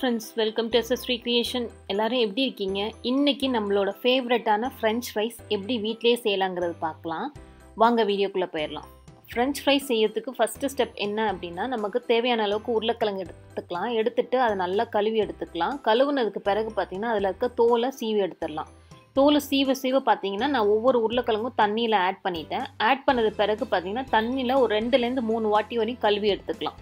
friends welcome to SSri creation எல்லாரும் எப்படி இருக்கீங்க இன்னைக்கு நம்மளோட ஃபேவரட்டான ஃப்ரெஞ்ச் ஃப்ரைஸ் எப்படி வீட்டிலேயே செய்யலாங்கிறது பார்க்கலாம் வாங்க வீடியோக்குள்ளே போயிடலாம் ஃப்ரெஞ்ச் ஃப்ரைஸ் செய்யறதுக்கு ஃபஸ்ட்டு ஸ்டெப் என்ன அப்படின்னா நமக்கு தேவையான அளவுக்கு உருளைக்கிழங்கு எடுத்துக்கலாம் எடுத்துட்டு அதை நல்லா கழுவி எடுத்துக்கலாம் கழுவுனதுக்கு பிறகு பார்த்தீங்கன்னா அதில் இருக்க தோலை சீவி எடுத்துடலாம் தோலை சீவ சீவ பார்த்தீங்கன்னா நான் ஒவ்வொரு உருளைக்கிழங்கும் தண்ணியில் ஆட் பண்ணிட்டேன் ஆட் பண்ணது பிறகு பார்த்தீங்கன்னா தண்ணியில் ஒரு ரெண்டுலேருந்து மூணு வாட்டி வரையும் கழுவி எடுத்துக்கலாம்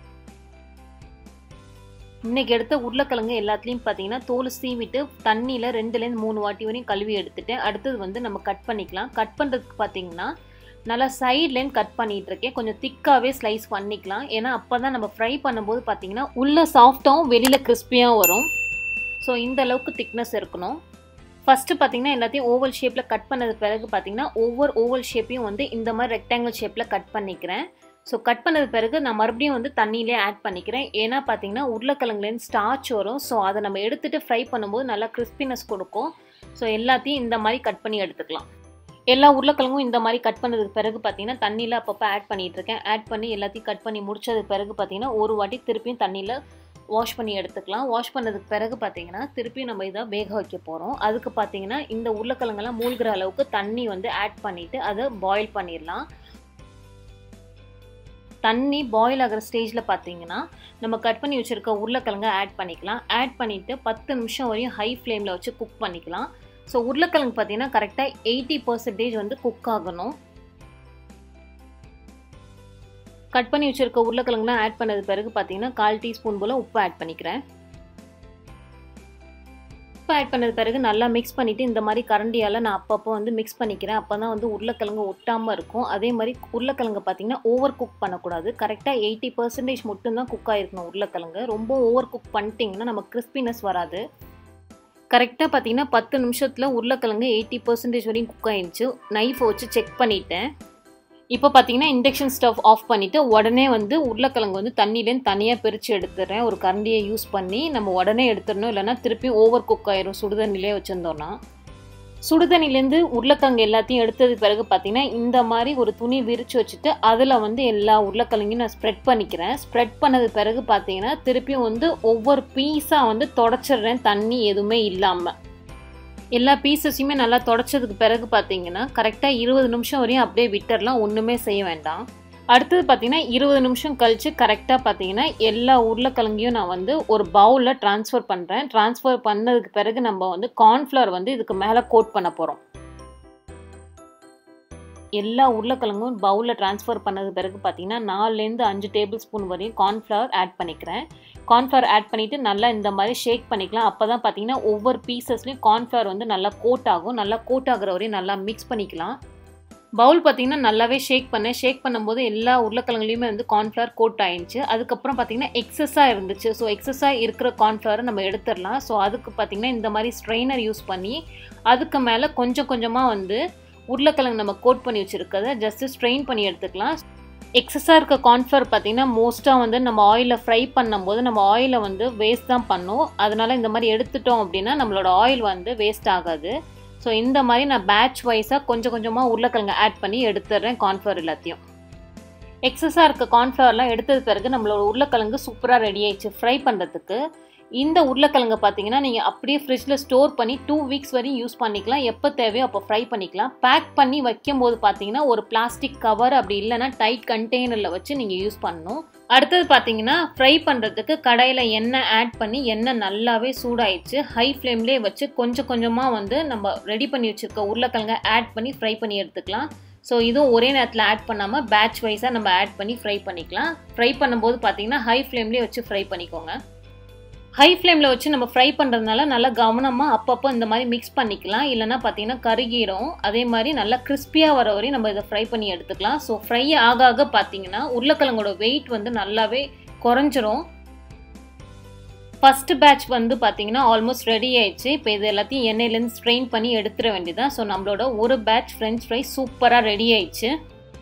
இன்னைக்கு எடுத்த உருளைக்கிழங்கு எல்லாத்துலேயும் பார்த்தீங்கன்னா தோல் சீவிட்டு தண்ணியில் ரெண்டுலேருந்து மூணு வாட்டி வரையும் கழுவி எடுத்துட்டேன் அடுத்தது வந்து நம்ம கட் பண்ணிக்கலாம் கட் பண்ணுறதுக்கு பார்த்தீங்கன்னா நல்லா சைட்லேருந்து கட் பண்ணிட்டு இருக்கேன் கொஞ்சம் திக்காகவே ஸ்லைஸ் பண்ணிக்கலாம் ஏன்னா அப்போ தான் நம்ம ஃப்ரை பண்ணும்போது பார்த்தீங்கன்னா உள்ள சாஃப்டாகவும் வெளியில் கிறிஸ்பியாக வரும் ஸோ இந்த அளவுக்கு திக்னஸ் இருக்கணும் ஃபஸ்ட்டு பார்த்தீங்கன்னா எல்லாத்தையும் ஓவல் ஷேப்பில் கட் பண்ணது பிறகு பார்த்தீங்கன்னா ஒவ்வொரு ஓவல் ஷேப்பையும் வந்து இந்த மாதிரி ரெக்டாங்கிள் ஷேப்பில் கட் பண்ணிக்கிறேன் ஸோ கட் பண்ணது பிறகு நான் மறுபடியும் வந்து தண்ணியிலே ஆட் பண்ணிக்கிறேன் ஏன்னா பார்த்தீங்கன்னா உருளைக்கிழங்குலேருந்து ஸ்டார்ச் வரும் ஸோ அதை நம்ம எடுத்துகிட்டு ஃப்ரை பண்ணும்போது நல்லா கிறிஸ்பினஸ் கொடுக்கும் ஸோ எல்லாத்தையும் இந்த மாதிரி கட் பண்ணி எடுத்துக்கலாம் எல்லா உருளைக்கிழங்கும் இந்த மாதிரி கட் பண்ணதுக்கு பிறகு பார்த்தீங்கன்னா தண்ணியில் அப்பப்போ ஆட் பண்ணிகிட்டு இருக்கேன் ஆட் பண்ணி எல்லாத்தையும் கட் பண்ணி முடிச்சதுக்கு பிறகு பார்த்தீங்கன்னா ஒரு வாட்டி திருப்பியும் தண்ணியில் வாஷ் பண்ணி எடுத்துக்கலாம் வாஷ் பண்ணதுக்கு பிறகு பார்த்தீங்கன்னா திருப்பியும் நம்ம இதை வேக வைக்க போகிறோம் அதுக்கு பார்த்தீங்கன்னா இந்த உருளைக்கிழங்கெல்லாம் மூழ்கிற அளவுக்கு தண்ணி வந்து ஆட் பண்ணிவிட்டு அதை பாயில் பண்ணிடலாம் தண்ணி பாயில் ஆகிற ஸ்டேஜில் பார்த்தீங்கன்னா நம்ம கட் பண்ணி வச்சுருக்க உருளைக்கிழங்க ஆட் பண்ணிக்கலாம் ஆட் பண்ணிவிட்டு பத்து நிமிஷம் வரையும் ஹை ஃப்ளேமில் வச்சு குக் பண்ணிக்கலாம் ஸோ உருளைக்கிழங்கு பார்த்தீங்கன்னா கரெக்டாக எயிட்டி பர்சன்டேஜ் வந்து குக் ஆகணும் கட் பண்ணி வச்சுருக்க உருளைக்கிழங்குலாம் ஆட் பண்ணது பிறகு பார்த்தீங்கன்னா கால் டீஸ்பூன் போல் உப்பு ஆட் பண்ணிக்கிறேன் உப்பு ஆட் பண்ணது பிறகு நல்லா மிக்ஸ் பண்ணிவிட்டு இந்த மாதிரி கரண்டியால் நான் அப்பப்போ வந்து மிக்ஸ் பண்ணிக்கிறேன் அப்போ தான் வந்து உருளைக்கிழங்கு ஒட்டாமல் இருக்கும் அதே மாதிரி உருளைக்கிழங்கு பார்த்திங்கன்னா ஓவர் குக் பண்ணக்கூடாது கரெக்டாக எயிட்டி பர்சன்டேஜ் மட்டும்தான் குக் ஆகிருக்கணும் உருளைக்கிழங்கு ரொம்ப ஓவர் குக் பண்ணிட்டிங்கன்னா நம்ம கிறிஸ்பினஸ் வராது கரெக்டாக பார்த்தீங்கன்னா பத்து நிமிஷத்தில் உருளைக்கிழங்கு எயிட்டி பர்சன்டேஜ் வரையும் குக் ஆயிடுச்சு நைஃபை வச்சு செக் பண்ணிட்டேன் இப்போ பார்த்தீங்கன்னா இண்டக்ஷன் ஸ்டவ் ஆஃப் பண்ணிவிட்டு உடனே வந்து உருளைக்கிழங்கு வந்து தண்ணியிலேருந்து தனியாக பிரித்து எடுத்துடுறேன் ஒரு கரண்டியை யூஸ் பண்ணி நம்ம உடனே எடுத்துடணும் இல்லைனா திருப்பி ஓவர் குக் ஆயிரும் சுடுதண்ணிலே வச்சுருந்தோன்னா சுடுதண்ணிலேருந்து உருளைக்கிழங்கு எல்லாத்தையும் எடுத்தது பிறகு பார்த்தீங்கன்னா இந்த மாதிரி ஒரு துணி விரித்து வச்சுட்டு அதில் வந்து எல்லா உருளைக்கிழங்கையும் நான் ஸ்ப்ரெட் பண்ணிக்கிறேன் ஸ்ப்ரெட் பண்ணது பிறகு பார்த்தீங்கன்னா திருப்பியும் வந்து ஒவ்வொரு பீஸாக வந்து தொடச்சிடுறேன் தண்ணி எதுவுமே இல்லாமல் எல்லா பீசஸையுமே நல்லா தொடச்சதுக்கு பிறகு பார்த்தீங்கன்னா கரெக்டாக இருபது நிமிஷம் வரையும் அப்படியே விட்டுறலாம் ஒன்றுமே செய்ய வேண்டாம் அடுத்தது பார்த்தீங்கன்னா இருபது நிமிஷம் கழித்து கரெக்டாக பார்த்தீங்கன்னா எல்லா உருளைக்கிழங்கையும் நான் வந்து ஒரு பவுலில் ட்ரான்ஸ்ஃபர் பண்ணுறேன் ட்ரான்ஸ்ஃபர் பண்ணதுக்கு பிறகு நம்ம வந்து கார்ன்ஃப்ளவர் வந்து இதுக்கு மேலே கோட் பண்ண போகிறோம் எல்லா உருளைக்கிழங்கும் பவுலில் ட்ரான்ஸ்ஃபர் பண்ணது பிறகு பார்த்தீங்கன்னா நாலுலேருந்து அஞ்சு டேபிள் ஸ்பூன் வரையும் கார்ன்ஃப்ளவர் ஆட் பண்ணிக்கிறேன் கார்ன்ஃப்ளவர் ஆட் பண்ணிவிட்டு நல்லா இந்த மாதிரி ஷேக் பண்ணிக்கலாம் அப்போ தான் பார்த்தீங்கன்னா ஒவ்வொரு பீசஸ்லேயும் கார்ன்ஃப்ளவர் வந்து நல்லா கோட் ஆகும் நல்லா கோட் ஆகிற வரையும் நல்லா மிக்ஸ் பண்ணிக்கலாம் பவுல் பார்த்தீங்கன்னா நல்லாவே ஷேக் பண்ணேன் ஷேக் பண்ணும்போது எல்லா உருளைக்கிழங்குலையுமே வந்து கார்ன்ஃப்ளவர் கோட் ஆயிடுச்சு அதுக்கப்புறம் பார்த்தீங்கன்னா எக்ஸஸாக இருந்துச்சு ஸோ எக்ஸஸாக இருக்கிற கார்ன்ஃப்ளவரை நம்ம எடுத்துடலாம் ஸோ அதுக்கு பார்த்தீங்கன்னா இந்த மாதிரி ஸ்ட்ரெயினர் யூஸ் பண்ணி அதுக்கு மேலே கொஞ்சம் கொஞ்சமாக வந்து உருளைக்கிழங்கு நம்ம கோட் பண்ணி வச்சுருக்கத ஜஸ்ட்டு ஸ்ட்ரெயின் பண்ணி எடுத்துக்கலாம் எக்ஸஸாக இருக்க கார்ன்ஃப்ளவர் பார்த்திங்கன்னா மோஸ்ட்டாக வந்து நம்ம ஆயிலில் ஃப்ரை பண்ணும்போது நம்ம ஆயிலை வந்து வேஸ்ட் தான் பண்ணும் அதனால் இந்த மாதிரி எடுத்துட்டோம் அப்படின்னா நம்மளோட ஆயில் வந்து வேஸ்ட் ஆகாது ஸோ இந்த மாதிரி நான் பேட்ச் வைஸாக கொஞ்சம் கொஞ்சமாக உருளைக்கிழங்கு ஆட் பண்ணி எடுத்துடுறேன் கார்ன்ஃப்ளவர் எல்லாத்தையும் எக்ஸஸாக இருக்க கார்ன்ஃப்ளவர்லாம் எடுத்தது பிறகு நம்மளோட உருளைக்கிழங்கு சூப்பராக ரெடி ஆயிடுச்சு ஃப்ரை பண்ணுறதுக்கு இந்த உருளைக்கிழங்கு பார்த்தீங்கன்னா நீங்கள் அப்படியே ஃப்ரிட்ஜில் ஸ்டோர் பண்ணி டூ வீக்ஸ் வரையும் யூஸ் பண்ணிக்கலாம் எப்போ தேவையோ அப்போ ஃப்ரை பண்ணிக்கலாம் பேக் பண்ணி வைக்கும்போது பார்த்தீங்கன்னா ஒரு பிளாஸ்டிக் கவர் அப்படி இல்லைனா டைட் கண்டெய்னரில் வச்சு நீங்கள் யூஸ் பண்ணணும் அடுத்தது பார்த்தீங்கன்னா ஃப்ரை பண்ணுறதுக்கு கடையில் எண்ணெய் ஆட் பண்ணி எண்ணெய் நல்லாவே சூடாயிடுச்சு ஹை ஃப்ளேம்லேயே வச்சு கொஞ்சம் கொஞ்சமாக வந்து நம்ம ரெடி பண்ணி வச்சுருக்க உருளைக்கிழங்க ஆட் பண்ணி ஃப்ரை பண்ணி எடுத்துக்கலாம் ஸோ இதுவும் ஒரே நேரத்தில் ஆட் பண்ணாமல் பேட்ச் வைஸாக நம்ம ஆட் பண்ணி ஃப்ரை பண்ணிக்கலாம் ஃப்ரை பண்ணும்போது பார்த்தீங்கன்னா ஹை ஃப்ளேம்லேயே வச்சு ஃப்ரை பண்ணிக்கோங்க ஹை ஃப்ளேமில் வச்சு நம்ம ஃப்ரை பண்ணுறதுனால நல்லா கவனமாக அப்பப்போ இந்த மாதிரி மிக்ஸ் பண்ணிக்கலாம் இல்லைனா பார்த்தீங்கன்னா கருகிரும் அதே மாதிரி நல்லா கிறிஸ்பியாக வர வரையும் நம்ம இதை ஃப்ரை பண்ணி எடுத்துக்கலாம் ஸோ ஃப்ரை ஆக ஆக பார்த்தீங்கன்னா உருளைக்கிழங்கோட வெயிட் வந்து நல்லாவே குறைஞ்சிரும் ஃபஸ்ட்டு பேட்ச் வந்து பார்த்தீங்கன்னா ஆல்மோஸ்ட் ரெடி ஆயிடுச்சு இப்போ இது எல்லாத்தையும் எண்ணெயிலேருந்து ஸ்ட்ரெயின் பண்ணி எடுத்துட வேண்டியதான் ஸோ நம்மளோட ஒரு பேட்ச் ஃப்ரெஞ்ச் ஃப்ரை சூப்பராக ரெடி ஆயிடுச்சு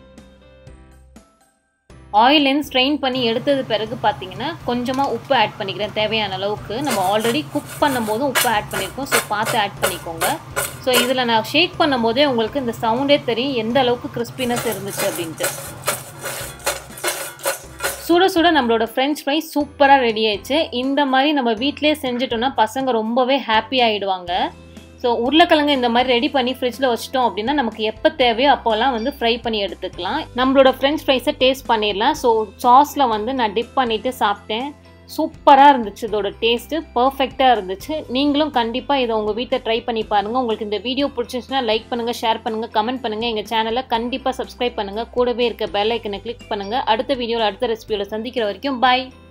ஆயிலேருந்து ஸ்ட்ரெயின் பண்ணி எடுத்தது பிறகு பார்த்தீங்கன்னா கொஞ்சமாக உப்பு ஆட் பண்ணிக்கிறேன் தேவையான அளவுக்கு நம்ம ஆல்ரெடி குக் பண்ணும்போதும் உப்பு ஆட் பண்ணியிருக்கோம் ஸோ பார்த்து ஆட் பண்ணிக்கோங்க ஸோ இதில் நான் ஷேக் பண்ணும்போதே உங்களுக்கு இந்த சவுண்டே தெரியும் எந்த அளவுக்கு கிறிஸ்பினஸ் இருந்துச்சு அப்படின்ட்டு சுட சுட நம்மளோட ஃப்ரெஞ்ச் ஃப்ரை சூப்பராக ரெடி ஆயிடுச்சு இந்த மாதிரி நம்ம வீட்டிலே செஞ்சுட்டோம்னா பசங்க ரொம்பவே ஹாப்பி ஆகிடுவாங்க ஸோ உருளைக்கிழங்கு இந்த மாதிரி ரெடி பண்ணி ஃப்ரிட்ஜில் வச்சிட்டோம் அப்படின்னா நமக்கு எப்போ தேவையோ அப்போல்லாம் வந்து ஃப்ரை பண்ணி எடுத்துக்கலாம் நம்மளோட ஃப்ரெஞ்ச் ஃப்ரைஸை டேஸ்ட் பண்ணிடலாம் ஸோ சாஸில் வந்து நான் டிப் பண்ணிவிட்டு சாப்பிட்டேன் சூப்பராக இருந்துச்சு இதோட டேஸ்ட்டு பர்ஃபெக்டாக இருந்துச்சு நீங்களும் கண்டிப்பாக இதை உங்கள் வீட்டில் ட்ரை பண்ணி பாருங்கள் உங்களுக்கு இந்த வீடியோ பிடிச்சிருந்துச்சுன்னா லைக் பண்ணுங்கள் ஷேர் பண்ணுங்கள் கமெண்ட் பண்ணுங்கள் எங்கள் சேனலை கண்டிப்பாக சப்ஸ்கிரைப் பண்ணுங்கள் கூடவே இருக்க பெல் ஐக்கனை கிளிக் பண்ணுங்கள் அடுத்த வீடியோவில் அடுத்த ரெசிபியோட சந்திக்கிற வரைக்கும் பாய்